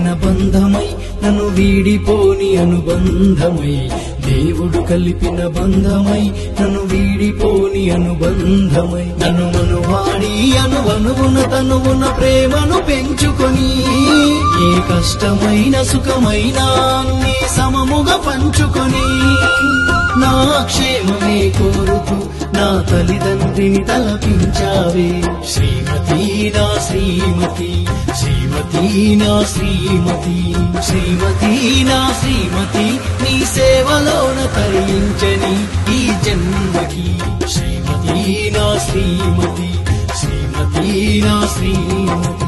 బంధమై నన్ను వీడిపోని అనుబంధమై దేవుడు కలిపిన బంధమై నన్ను వీడిపోని అనుబంధమై నన్ను మనువాడి అనువనువున తనువున ప్రేమను పెంచుకొని ఏ కష్టమైన సుఖమైన అన్ని సమముగా పంచుకొని నా క్షేమమే కోరుతూ నా తల్లిదండ్రిని తలపించావే శ్రీమతి నా శ్రీమతి శ్రీమతి నా శ్రీమతి శ్రీమతి నా శ్రీమతి నీ సేవలోన తరించని ఈ జన్మకి శ్రీమతి నా శ్రీమతి శ్రీమతి నా శ్రీమతి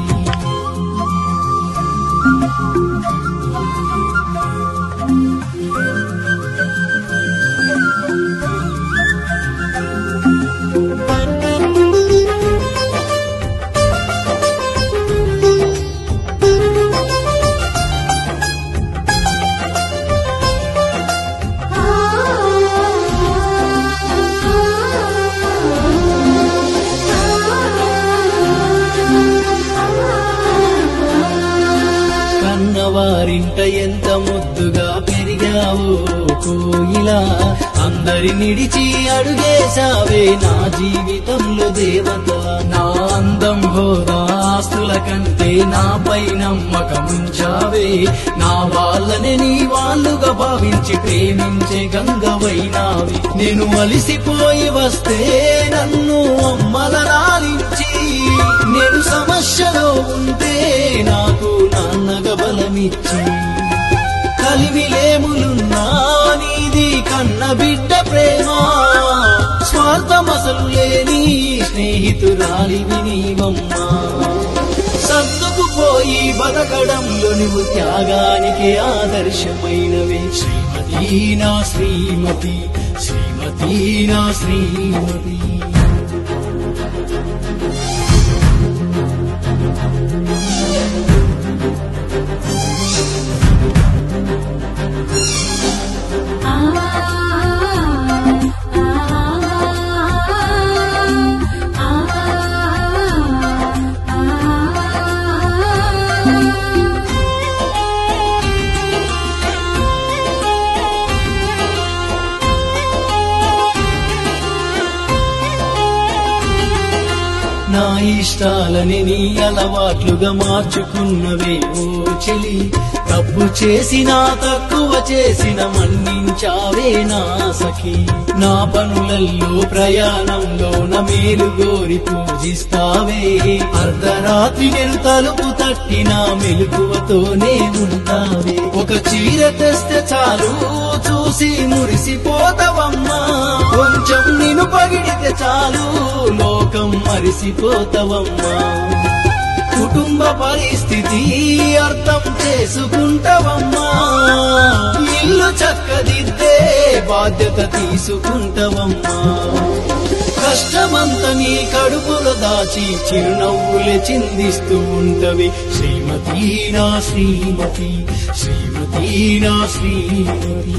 కన్నవారింట ఎంత ముద్దుగా పెరిగావో కోయిలా అందరి నిడిచి అడుగేశావే నా జీవితంలో దేవత నా అందం హోదా ఆస్తుల కంటే నాపై నమ్మకముంచావే నా వాళ్ళని నీ వాళ్ళుగా భావించి ప్రేమించే గంగవైనావి నేను అలిసిపోయి వస్తే నన్ను అమ్మల నాలించి నేను సమస్యలో ఉంటే నాకు నాన్నగా బలమిచ్చి కలిమిలేములున్నా నీది కన్న బిడ్డ ప్రేమ స్వార్థమసలు లేని స్నేహితురాలివి నీవమ్మా సర్దుకుపోయి బతకడంలో నువ్వు త్యాగానికి ఆదర్శమైనవే శ్రీమతి నా శ్రీమతి శ్రీమతి నా శ్రీమతి నా ఇష్టాలని నీ అలవాట్లుగా మార్చుకున్నవే ఓ చెలి తప్పు చేసినా తక్కువ చేసిన మన్నించావే నా సఖి నా పనులల్లో ప్రయాణంలో నా మేలు గోరి పూజిస్తావే అర్ధరాత్రి నేను తలుపు తట్టిన మెలకువతోనే ఉంటావే ఒక చీర తెస్తే చాలు చూసి మురిసిపోతావమ్మా కొంచెం నేను పగిడితే చాలు లోకం మరిసిపోతావమ్మా కుటుంబ పరిస్థితి అర్థం చేసుకుంటావమ్మా ఇల్లు చక్కదిద్దే బాధ్యత తీసుకుంటావమ్మా కష్టమంత నీ కడుపులో దాచి చిరునవ్వులే చిందిస్తూ ఉంటవి శ్రీమతి నా శ్రీమతి శ్రీమతి నా శ్రీమతి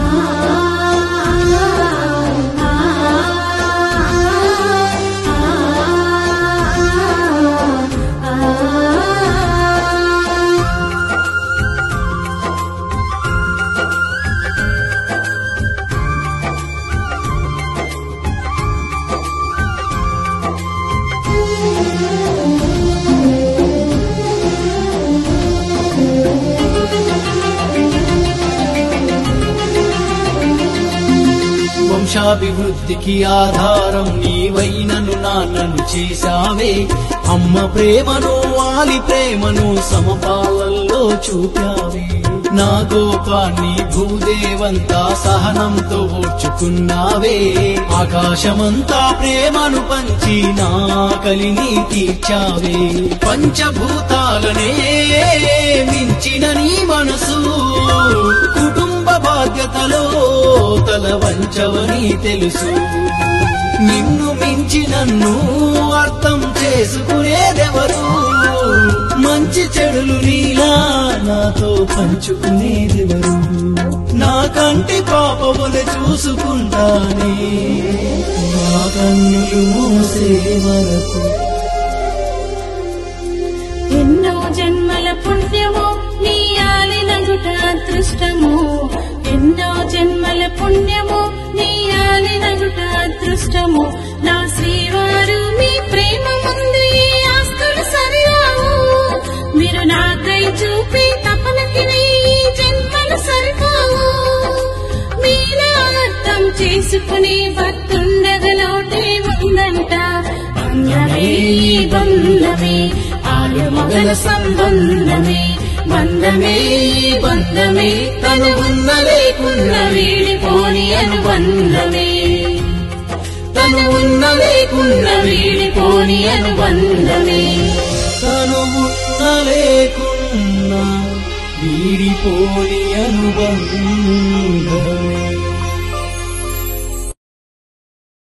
వంశాభివృద్ధికి ఆధారం నీవైనను నాన్నను చేశావే అమ్మ ప్రేమను వాలి ప్రేమను సమపాలల్లో చూపావే నా కోపాన్ని భూదేవంతా సహనంతో ఓర్చుకున్నావే ఆకాశమంతా ప్రేమను పంచి నా కలిని తీర్చావే పంచభూతాలనే మించిన నీ మనసు కుటుంబ బాధ్యతలో తల వంచవని తెలుసు నిన్ను మించి నన్ను అర్థం చేసుకునేదెవరు మంచి చెడులు నీలా నాతో పంచుకునేదెవరు నా కంటి పాపములు చూసుకుంటానే నా కన్నులు మూసే వరకు ఎన్నో జన్మల పుణ్యము నీ అదృష్టము ఎన్నో జన్మల పుణ్యము నీ ఆలినగుట అదృష్టము నా శ్రీవారు మీ ప్రేమ ముందు ఈ ఆస్తులు సరిరావు మీరు నాకై చూపి తపనకి వెయ్యి జన్మలు సరిపోవు మీలో అర్థం చేసుకుని భక్తుండగలోటే ఉందంట బంధమే ఈ బంధమే ఆలు మొగల సంబంధమే బంధమే ఈ బంధమే తను ఉన్న లేకున్న వీడిపోని అనుబంధమే తను ఉన్న లేకున్న వీడిపోని అనుబంధమే తను ఉన్న లేకున్నా వీడిపోని అనుబంధమే